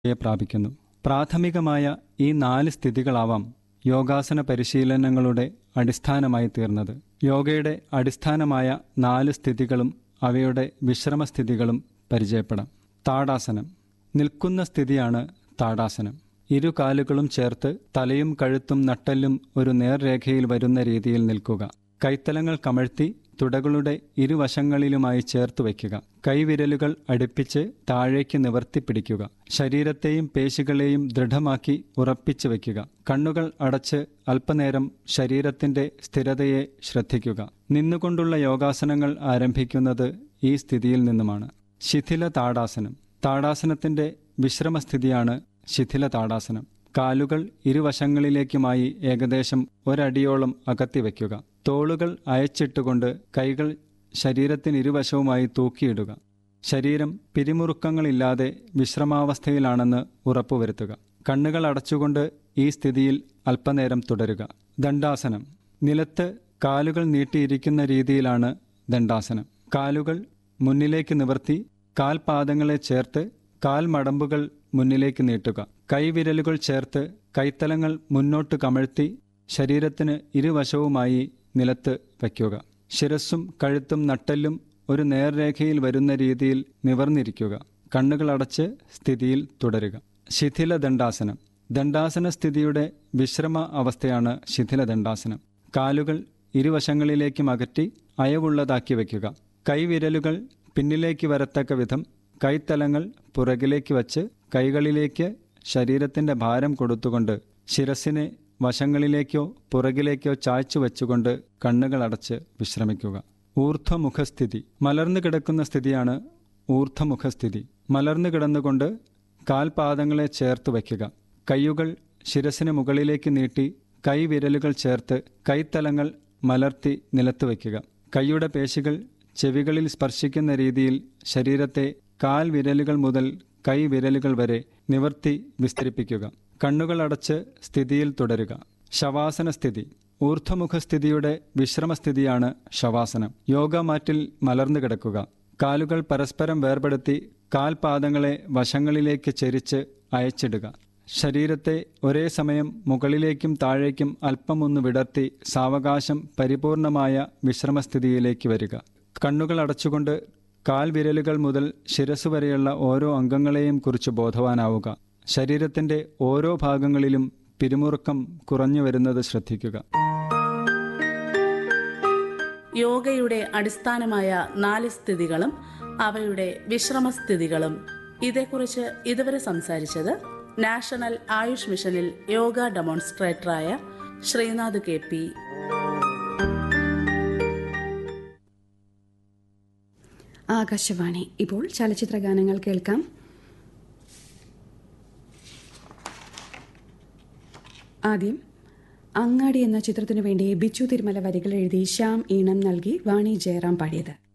യെ പ്രാപിക്കുന്നു പ്രാഥമികമായ ഈ നാല് സ്ഥിതികളാവാം യോഗാസന പരിശീലനങ്ങളുടെ അടിസ്ഥാനമായി തീർന്നത് യോഗയുടെ അടിസ്ഥാനമായ നാല് സ്ഥിതികളും അവയുടെ വിശ്രമസ്ഥിതികളും പരിചയപ്പെടാം താടാസനം നിൽക്കുന്ന സ്ഥിതിയാണ് താടാസനം ഇരു കാലുകളും ചേർത്ത് തലയും കഴുത്തും നട്ടെല്ലും ഒരു നേർരേഖയിൽ വരുന്ന രീതിയിൽ നിൽക്കുക കൈത്തലങ്ങൾ കമഴ്ത്തി തുടകളുടെ ഇരുവശങ്ങളിലുമായി ചേർത്ത് വയ്ക്കുക കൈവിരലുകൾ അടുപ്പിച്ച് താഴേക്ക് നിവർത്തി പിടിക്കുക ശരീരത്തെയും പേശികളെയും ദൃഢമാക്കി ഉറപ്പിച്ചു വയ്ക്കുക കണ്ണുകൾ അടച്ച് അല്പനേരം ശരീരത്തിന്റെ സ്ഥിരതയെ ശ്രദ്ധിക്കുക നിന്നുകൊണ്ടുള്ള യോഗാസനങ്ങൾ ആരംഭിക്കുന്നത് ഈ സ്ഥിതിയിൽ നിന്നുമാണ് ശിഥില താടാസനം താടാസനത്തിന്റെ വിശ്രമസ്ഥിതിയാണ് ശിഥില താടാസനം കാലുകൾ ഇരുവശങ്ങളിലേക്കുമായി ഏകദേശം ഒരടിയോളം അകത്തി വയ്ക്കുക തോളുകൾ അയച്ചിട്ടുകൊണ്ട് കൈകൾ ശരീരത്തിനിരുവശവുമായി തൂക്കിയിടുക ശരീരം പിരിമുറുക്കങ്ങളില്ലാതെ വിശ്രമാവസ്ഥയിലാണെന്ന് ഉറപ്പുവരുത്തുക കണ്ണുകൾ അടച്ചുകൊണ്ട് ഈ സ്ഥിതിയിൽ അല്പനേരം തുടരുക ദണ്ഡാസനം നിലത്ത് കാലുകൾ നീട്ടിയിരിക്കുന്ന രീതിയിലാണ് ദണ്ഡാസനം കാലുകൾ മുന്നിലേക്ക് നിവർത്തി കാൽപാദങ്ങളെ ചേർത്ത് കാൽ മടമ്പുകൾ മുന്നിലേക്ക് നീട്ടുക കൈവിരലുകൾ ചേർത്ത് കൈത്തലങ്ങൾ മുന്നോട്ട് കമഴ്ത്തി ശരീരത്തിന് ഇരുവശവുമായി നിലത്ത് വയ്ക്കുക ശിരസ്സും കഴുത്തും നട്ടെല്ലും ഒരു നേർരേഖയിൽ വരുന്ന രീതിയിൽ നിവർന്നിരിക്കുക കണ്ണുകൾ അടച്ച് സ്ഥിതിയിൽ തുടരുക ശിഥില ദണ്ഡാസനം ദണ്ഡാസന സ്ഥിതിയുടെ വിശ്രമ അവസ്ഥയാണ് ശിഥില ദണ്ഡാസനം കാലുകൾ ഇരുവശങ്ങളിലേക്കും അകറ്റി അയവുള്ളതാക്കി വയ്ക്കുക കൈവിരലുകൾ പിന്നിലേക്ക് വരത്തക്ക വിധം കൈത്തലങ്ങൾ പുറകിലേക്ക് വച്ച് കൈകളിലേക്ക് ശരീരത്തിന്റെ ഭാരം കൊടുത്തുകൊണ്ട് ശിരസിനെ വശങ്ങളിലേക്കോ പുറകിലേക്കോ ചായ്ച്ചു വെച്ചുകൊണ്ട് കണ്ണുകൾ അടച്ച് വിശ്രമിക്കുക ഊർധ്വമുഖസ്ഥിതി മലർന്നു കിടക്കുന്ന സ്ഥിതിയാണ് ഊർധ്വമുഖസ്ഥിതി മലർന്നു കിടന്നുകൊണ്ട് കാൽപാദങ്ങളെ ചേർത്ത് വയ്ക്കുക കൈയുകൾ ശിരസിന് മുകളിലേക്ക് നീട്ടി കൈവിരലുകൾ ചേർത്ത് കൈത്തലങ്ങൾ മലർത്തി നിലത്ത് വയ്ക്കുക കൈയുടെ പേശികൾ ചെവികളിൽ സ്പർശിക്കുന്ന രീതിയിൽ ശരീരത്തെ കാൽ വിരലുകൾ മുതൽ കൈവിരലുകൾ വരെ നിവർത്തി വിസ്തരിപ്പിക്കുക കണ്ണുകൾ അടച്ച് സ്ഥിതിയിൽ തുടരുക ശവാസന സ്ഥിതി ഊർധ്വമുഖസ്ഥിതിയുടെ വിശ്രമസ്ഥിതിയാണ് ശവാസനം യോഗ മാറ്റിൽ മലർന്നു കിടക്കുക കാലുകൾ പരസ്പരം വേർപെടുത്തി കാൽപാദങ്ങളെ വശങ്ങളിലേക്ക് ചെരിച്ച് അയച്ചിടുക ശരീരത്തെ ഒരേ സമയം മുകളിലേക്കും താഴേക്കും അല്പമൊന്ന് വിടർത്തി സാവകാശം പരിപൂർണമായ വിശ്രമസ്ഥിതിയിലേക്ക് വരിക കണ്ണുകൾ അടച്ചുകൊണ്ട് കാൽവിരലുകൾ മുതൽ ശിരസ് വരെയുള്ള ഓരോ അംഗങ്ങളെയും കുറിച്ച് ബോധവാനാവുക ശരീരത്തിന്റെ ഓരോ ഭാഗങ്ങളിലും പിരിമുറുക്കം കുറഞ്ഞു വരുന്നത് ശ്രദ്ധിക്കുക യോഗയുടെ അടിസ്ഥാനമായ നാല് സ്ഥിതികളും അവയുടെ വിശ്രമസ്ഥിതികളും ഇതേക്കുറിച്ച് ഇതുവരെ സംസാരിച്ചത് നാഷണൽ ആയുഷ് മിഷനിൽ യോഗ ഡെമോൺസ്ട്രേറ്ററായ ശ്രീനാഥ് കെ പി ആകാശവാണി ഇപ്പോൾ ചലച്ചിത്ര ഗാനങ്ങൾ കേൾക്കാം ആദ്യം അങ്ങാടി എന്ന ചിത്രത്തിനു വേണ്ടി ബിച്ചു തിരുമല വരികൾ എഴുതി ശ്യാം ഈണം നൽകി വാണി ജയറാം പാടിയത്